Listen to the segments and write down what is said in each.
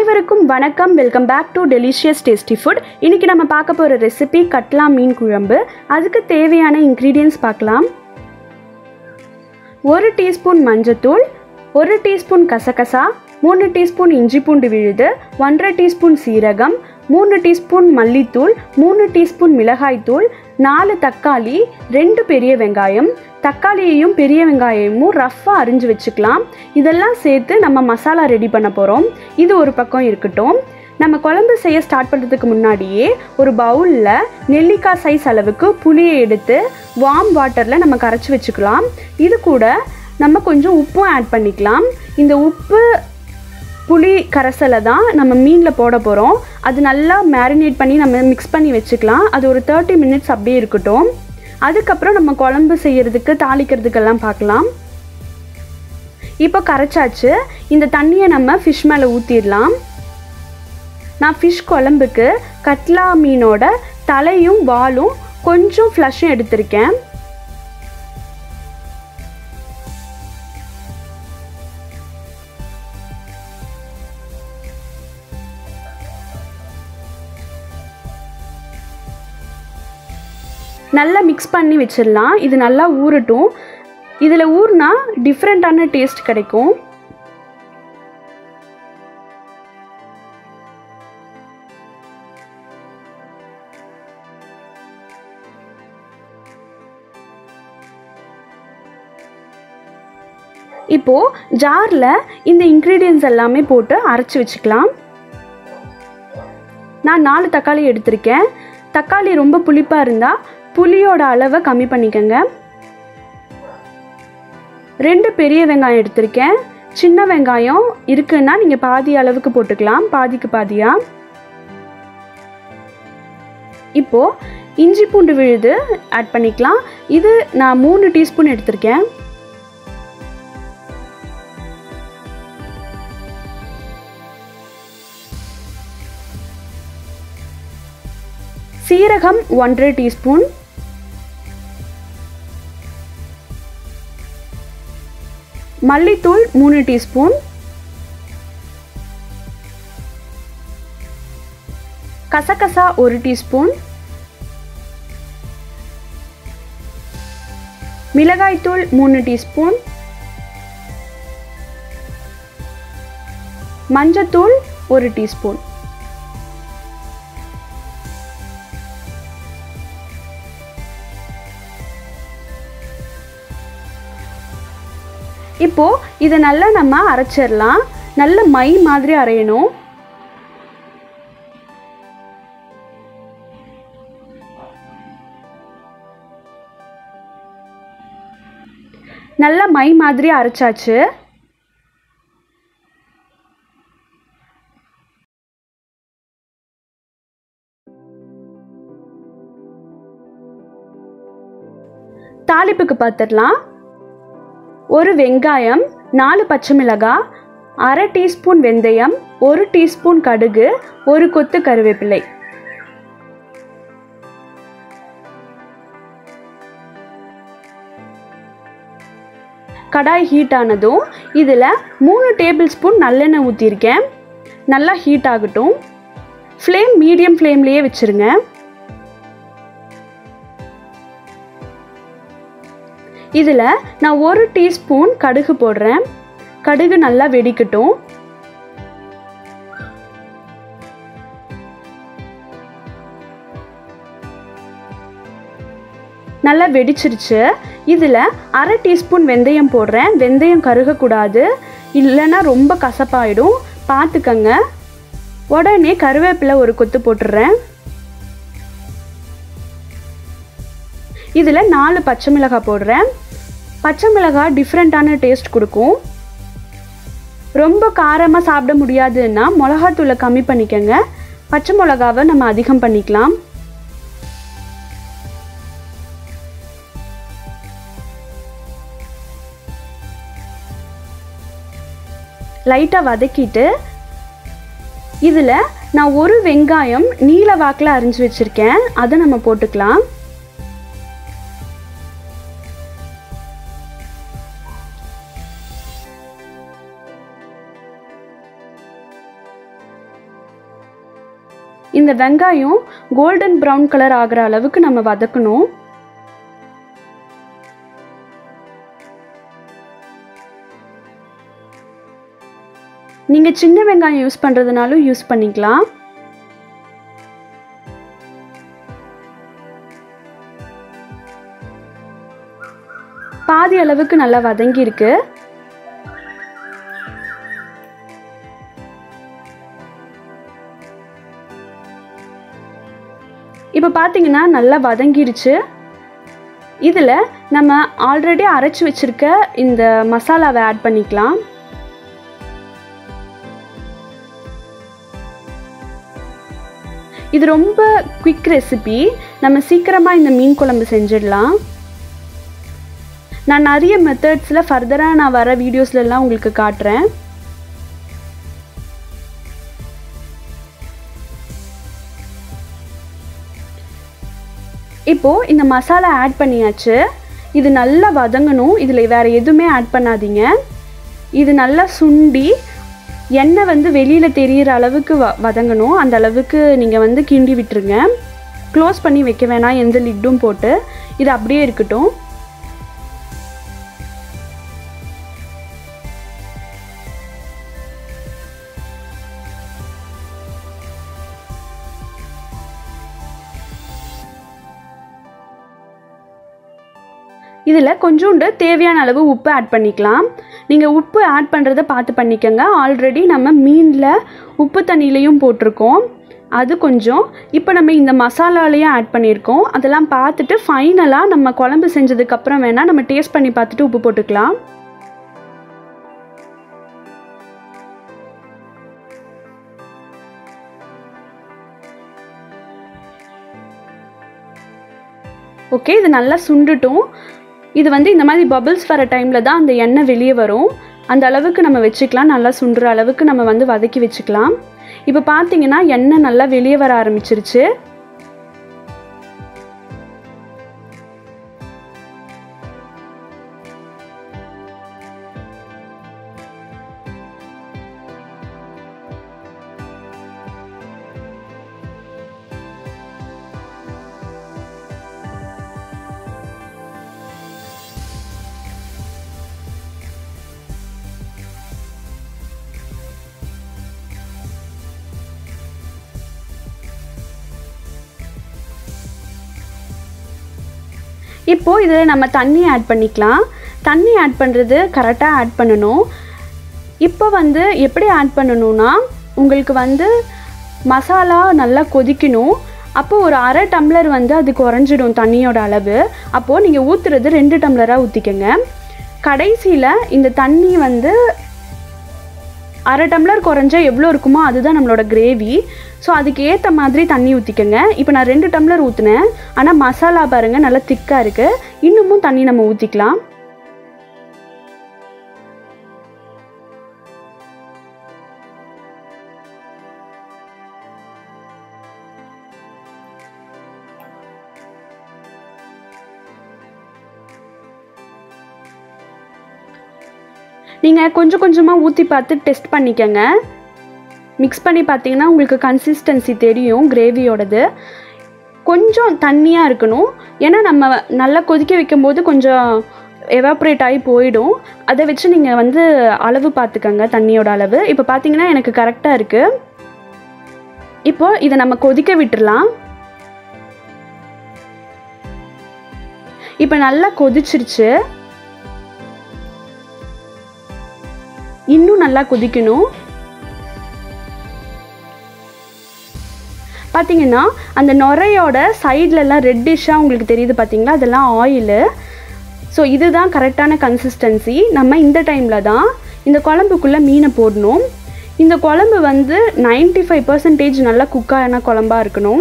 அனைவருக்கும் வணக்கம் welcome back to delicious tasty food இன்றைக்கி நம்ம பார்க்க போகிற ரெசிபி கட்லா மீன் குழம்பு அதுக்கு தேவையான இன்க்ரீடியன்ஸ் பார்க்கலாம் ஒரு டீஸ்பூன் மஞ்சத்தூள் ஒரு டீஸ்பூன் கசகசா மூணு டீஸ்பூன் இஞ்சி பூண்டு விழுது ஒன்றரை டீஸ்பூன் சீரகம் மூணு டீஸ்பூன் மல்லித்தூள் மூணு டீஸ்பூன் மிளகாய்த்தூள் நாலு தக்காளி ரெண்டு பெரிய வெங்காயம் தக்காளியையும் பெரிய வெங்காயமும் ரஃப்பாக அரிஞ்சு வச்சுக்கலாம் இதெல்லாம் சேர்த்து நம்ம மசாலா ரெடி பண்ண போகிறோம் இது ஒரு பக்கம் இருக்கட்டும் நம்ம குழம்பு செய்ய ஸ்டார்ட் பண்ணுறதுக்கு முன்னாடியே ஒரு பவுலில் நெல்லிக்காய் சைஸ் அளவுக்கு புளியை எடுத்து வார்ம் வாட்டரில் நம்ம கரைச்சி வச்சுக்கலாம் இது கூட நம்ம கொஞ்சம் உப்பும் ஆட் பண்ணிக்கலாம் இந்த உப்பு புளி கரைசலை தான் நம்ம மீனில் போட போகிறோம் அது நல்லா மேரினேட் பண்ணி நம்ம மிக்ஸ் பண்ணி வச்சுக்கலாம் அது ஒரு தேர்ட்டி மினிட்ஸ் அப்படியே இருக்கட்டும் அதுக்கப்புறம் நம்ம குழம்பு செய்யறதுக்கு தாளிக்கிறதுக்கெல்லாம் பார்க்கலாம் இப்போ கரைச்சாச்சு இந்த தண்ணியை நம்ம ஃபிஷ் மேலே ஊற்றிடலாம் நான் ஃபிஷ் குழம்புக்கு கட்லா மீனோட தலையும் வாலும் கொஞ்சம் ஃப்ளஷும் எடுத்திருக்கேன் நல்லா மிக்ஸ் பண்ணி வச்சிடலாம் இது நல்லா ஊறட்டும் இதில் ஊறினா டிஃப்ரெண்ட்டான டேஸ்ட் கிடைக்கும் இப்போது ஜாரில் இந்த இன்க்ரீடியன்ஸ் எல்லாமே போட்டு அரைச்சி வச்சுக்கலாம் நான் நாலு தக்காளி எடுத்திருக்கேன் தக்காளி ரொம்ப புளிப்பாக இருந்தால் புளியோட அளவை கம்மி பண்ணிக்கோங்க ரெண்டு பெரிய வெங்காயம் எடுத்திருக்கேன் சின்ன வெங்காயம் இருக்குன்னா நீங்கள் பாதி அளவுக்கு போட்டுக்கலாம் பாதிக்கு பாதியாக இப்போது இஞ்சி பூண்டு விழுது ஆட் பண்ணிக்கலாம் இது நான் மூணு டீஸ்பூன் எடுத்திருக்கேன் சீரகம் ஒன்றரை டீஸ்பூன் மல்லித்தூள் மூணு டீஸ்பூன் கசகசா ஒரு டீஸ்பூன் மிளகாய்த்தூள் மூணு டீஸ்பூன் மஞ்சத்தூள் ஒரு டீஸ்பூன் இப்போது இதை நல்லா நம்ம அரைச்சிடலாம் நல்ல மை மாதிரி அரையணும் நல்ல மை மாதிரி அரைச்சாச்சு தாளிப்புக்கு பார்த்துடலாம் ஒரு வெங்காயம் நாலு பச்சை மிளகாய் அரை டீஸ்பூன் வெந்தயம் ஒரு டீஸ்பூன் கடுகு ஒரு கொத்து கருவேப்பிலை கடாய் ஹீட் ஆனதும் இதில் மூணு டேபிள் ஸ்பூன் நல்லெண்ணெய் ஊற்றிருக்கேன் நல்லா ஹீட் ஆகட்டும் ஃப்ளேம் மீடியம் ஃப்ளேம்லேயே வச்சுருங்க இதில் நான் ஒரு டீஸ்பூன் கடுகு போடுறேன் கடுகு நல்லா வெடிக்கட்டும் நல்லா வெடிச்சிருச்சு இதில் அரை டீஸ்பூன் வெந்தயம் போடுறேன் வெந்தயம் கருகக்கூடாது இல்லைன்னா ரொம்ப கசப்பாயிடும் பார்த்துக்கங்க உடனே கருவேப்பிலை ஒரு கொத்து போட்டுடுறேன் இதில் நாலு பச்சை மிளகாய் போடுறேன் பச்சை மிளகாய் டிஃப்ரெண்ட்டான டேஸ்ட் கொடுக்கும் ரொம்ப காரமாக சாப்பிட முடியாதுன்னா மிளகாத்தூளை கம்மி பண்ணிக்கோங்க பச்சை மிளகாவை நம்ம அதிகம் பண்ணிக்கலாம் லைட்டாக வதக்கிட்டு இதில் நான் ஒரு வெங்காயம் நீல வாக்கில் அரிஞ்சு வச்சுருக்கேன் அதை நம்ம போட்டுக்கலாம் இந்த வெங்காயம் கோல்டன் ப்ரௌன் கலர் ஆகிற அளவுக்கு நம்ம வதக்கணும் நீங்கள் சின்ன வெங்காயம் யூஸ் பண்ணுறதுனாலும் யூஸ் பண்ணிக்கலாம் பாதி அளவுக்கு நல்லா வதங்கியிருக்கு இப்போ பார்த்தீங்கன்னா நல்லா வதங்கிருச்சு இதில் நம்ம ஆல்ரெடி அரைச்சி வச்சுருக்க இந்த மசாலாவை ஆட் பண்ணிக்கலாம் இது ரொம்ப குவிக் ரெசிபி நம்ம சீக்கிரமாக இந்த மீன் குழம்பு செஞ்சிடலாம் நான் நிறைய மெத்தட்ஸில் ஃபர்தராக நான் வர வீடியோஸ்லலாம் உங்களுக்கு காட்டுறேன் இப்போது இந்த மசாலா ஆட் பண்ணியாச்சு இது நல்லா வதங்கணும் இதில் வேறு எதுவுமே ஆட் பண்ணாதீங்க இது நல்லா சுண்டி எண்ணெய் வந்து வெளியில் தெரிகிற அளவுக்கு வ வதங்கணும் அந்த அளவுக்கு நீங்கள் வந்து கிண்டி விட்டுருங்க க்ளோஸ் பண்ணி வைக்க வேணாம் எந்த லிட்டும் போட்டு இது அப்படியே இருக்கட்டும் இதில் கொஞ்சோண்டு தேவையான அளவு உப்பு ஆட் பண்ணிக்கலாம் நீங்கள் உப்பு ஆட் பண்ணுறத பார்த்து பண்ணிக்கோங்க ஆல்ரெடி நம்ம மீனில் உப்பு தண்ணியிலையும் போட்டிருக்கோம் அது கொஞ்சம் இப்போ நம்ம இந்த மசாலாலையும் ஆட் பண்ணியிருக்கோம் அதெல்லாம் பார்த்துட்டு ஃபைனலாக நம்ம குழம்பு செஞ்சதுக்கப்புறம் வேணால் நம்ம டேஸ்ட் பண்ணி பார்த்துட்டு உப்பு போட்டுக்கலாம் ஓகே இது நல்லா சுண்டுட்டும் இது வந்து இந்த மாதிரி பபிள்ஸ் வர டைமில் தான் அந்த எண்ணெய் வெளியே வரும் அந்த அளவுக்கு நம்ம வச்சுக்கலாம் நல்லா சுண்டுற அளவுக்கு நம்ம வந்து வதக்கி வச்சுக்கலாம் இப்போ பார்த்தீங்கன்னா எண்ணெய் நல்லா வெளியே வர ஆரம்பிச்சிருச்சு இப்போது இதில் நம்ம தண்ணி ஆட் பண்ணிக்கலாம் தண்ணி ஆட் பண்ணுறது கரெக்டாக ஆட் பண்ணணும் இப்போ வந்து எப்படி ஆட் பண்ணணும்னா உங்களுக்கு வந்து மசாலா நல்லா கொதிக்கணும் அப்போ ஒரு அரை டம்ளர் வந்து அது குறைஞ்சிடும் தண்ணியோட அளவு அப்போது நீங்கள் ஊற்றுறது ரெண்டு டம்ளராக ஊற்றிக்கங்க கடைசியில் இந்த தண்ணி வந்து அரை டம்ளர் குறைஞ்சா எவ்வளோ இருக்குமோ அதுதான் நம்மளோட கிரேவி ஸோ அதுக்கு ஏற்ற மாதிரி தண்ணி ஊற்றிக்கங்க இப்போ நான் ரெண்டு டம்ளர் ஊற்றினேன் ஆனால் மசாலா பாருங்கள் நல்லா திக்காக இருக்குது இன்னமும் தண்ணி நம்ம ஊற்றிக்கலாம் நீங்கள் கொஞ்சம் கொஞ்சமாக ஊற்றி பார்த்து டெஸ்ட் பண்ணிக்கங்க மிக்ஸ் பண்ணி பார்த்தீங்கன்னா உங்களுக்கு கன்சிஸ்டன்சி தெரியும் கிரேவியோடது கொஞ்சம் தண்ணியாக இருக்கணும் ஏன்னா நம்ம நல்லா கொதிக்க வைக்கும்போது கொஞ்சம் எவாப்ரேட் ஆகி போயிடும் அதை வச்சு நீங்கள் வந்து அளவு பார்த்துக்கங்க தண்ணியோட அளவு இப்போ பார்த்தீங்கன்னா எனக்கு கரெக்டாக இருக்குது இப்போ இதை நம்ம கொதிக்க விட்டுறலாம் இப்போ நல்லா கொதிச்சிருச்சு இன்னும் நல்லா கொதிக்கணும் பார்த்தீங்கன்னா அந்த நுரையோட சைட்லலாம் ரெட்டிஷாக உங்களுக்கு தெரியுது பார்த்தீங்களா அதெல்லாம் ஆயிலு ஸோ இதுதான் கரெக்டான கன்சிஸ்டன்சி நம்ம இந்த டைமில் தான் இந்த குழம்புக்குள்ளே மீனை போடணும் இந்த குழம்பு வந்து நைன்டி ஃபைவ் பர்சன்டேஜ் நல்லா குக்கான குழம்பா இருக்கணும்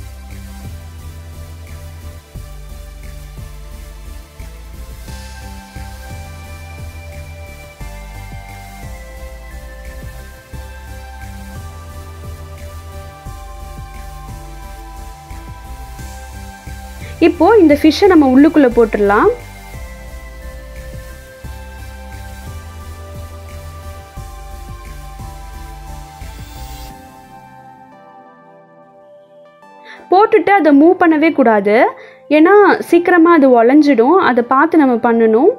இப்போ இந்த ஃபிஷ்ஷை நம்ம உள்ளுக்குள்ளே போட்டுடலாம் போட்டுட்டு அதை மூவ் பண்ணவே கூடாது ஏன்னா சீக்கிரமாக அது உடஞ்சிடும் அதை பார்த்து நம்ம பண்ணணும்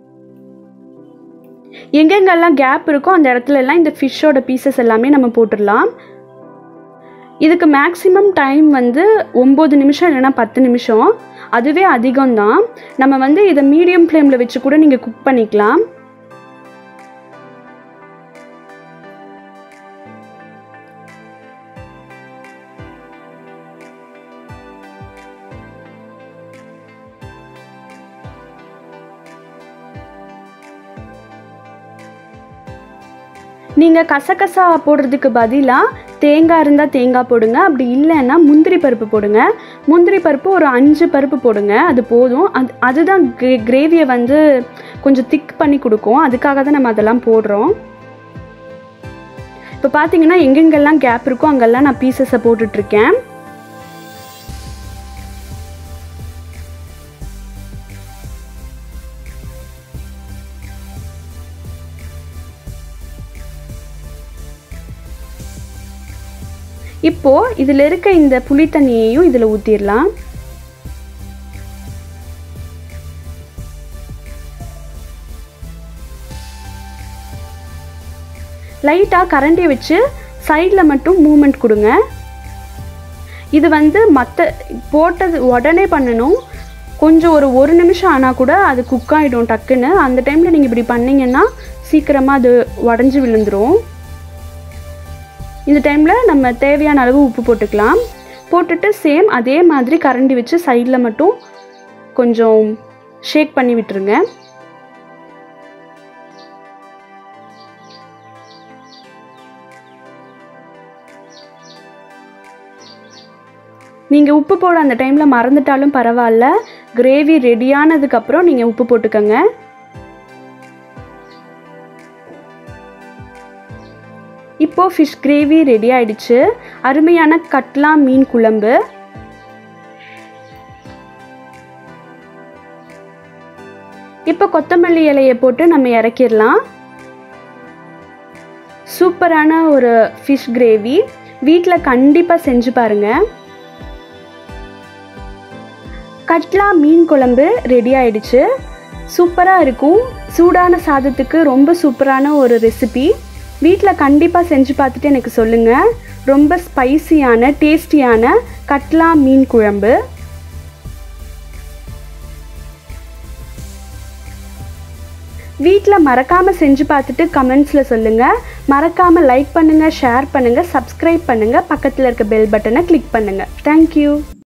எங்கெங்கெல்லாம் கேப் இருக்கோ அந்த இடத்துல எல்லாம் இந்த ஃபிஷ்ஷோட பீசஸ் எல்லாமே நம்ம போட்டுடலாம் இதுக்கு மேக்ஸிமம் டைம் வந்து ஒம்பது நிமிஷம் இல்லைன்னா பத்து நிமிஷம் அதுவே அதிகம்தான் நம்ம வந்து இதை மீடியம் ஃப்ளேமில் வச்சு கூட நீங்கள் குக் பண்ணிக்கலாம் நீங்கள் கசகசா போடுறதுக்கு பதிலாக தேங்காய் இருந்தால் தேங்காய் போடுங்க அப்படி இல்லைன்னா முந்திரி பருப்பு போடுங்க முந்திரி பருப்பு ஒரு அஞ்சு பருப்பு போடுங்க அது போதும் அது அதுதான் கிரே கிரேவியை வந்து கொஞ்சம் திக் பண்ணி கொடுக்கும் அதுக்காக தான் நம்ம அதெல்லாம் போடுறோம் இப்போ பார்த்தீங்கன்னா எங்கெங்கெல்லாம் கேப் இருக்கோ அங்கெல்லாம் நான் பீசஸை போட்டுட்ருக்கேன் இப்போ இதில் இருக்க இந்த புளி தண்ணியையும் இதில் ஊற்றிடலாம் லைட்டாக கரண்டியை வச்சு சைடில் மட்டும் மூமெண்ட் கொடுங்க இது வந்து மற்ற போட்டது உடனே பண்ணணும் கொஞ்சம் ஒரு ஒரு நிமிஷம் ஆனால் கூட அது குக் ஆகிடும் டக்குன்னு அந்த டைமில் நீங்கள் இப்படி பண்ணிங்கன்னா சீக்கிரமாக அது உடஞ்சி விழுந்துடும் இந்த டைமில் நம்ம தேவையான அளவு உப்பு போட்டுக்கலாம் போட்டுட்டு சேம் அதே மாதிரி கரண்டி வச்சு சைடில் மட்டும் கொஞ்சம் ஷேக் பண்ணி விட்டுருங்க நீங்கள் உப்பு போட அந்த டைமில் மறந்துட்டாலும் பரவாயில்ல கிரேவி ரெடியானதுக்கப்புறம் நீங்கள் உப்பு போட்டுக்கோங்க இப்போது ஃபிஷ் கிரேவி ரெடி ஆயிடுச்சு அருமையான கட்லா மீன் குழம்பு இப்போ கொத்தமல்லி இலையை போட்டு நம்ம இறக்கிடலாம் சூப்பரான ஒரு ஃபிஷ் கிரேவி வீட்டில் கண்டிப்பாக செஞ்சு பாருங்கள் கட்லா மீன் குழம்பு ரெடி ஆயிடுச்சு சூப்பராக இருக்கும் சூடான சாதத்துக்கு ரொம்ப சூப்பரான ஒரு ரெசிபி வீட்டில் கண்டிப்பாக செஞ்சு பார்த்துட்டு எனக்கு சொல்லுங்கள் ரொம்ப ஸ்பைசியான டேஸ்டியான கட்லா மீன் குழம்பு வீட்டில் மறக்காமல் செஞ்சு பார்த்துட்டு கமெண்ட்ஸில் சொல்லுங்கள் மறக்காமல் லைக் பண்ணுங்கள் ஷேர் பண்ணுங்கள் சப்ஸ்கிரைப் பண்ணுங்கள் பக்கத்தில் இருக்க பெல் பட்டனை கிளிக் பண்ணுங்கள் தேங்க்யூ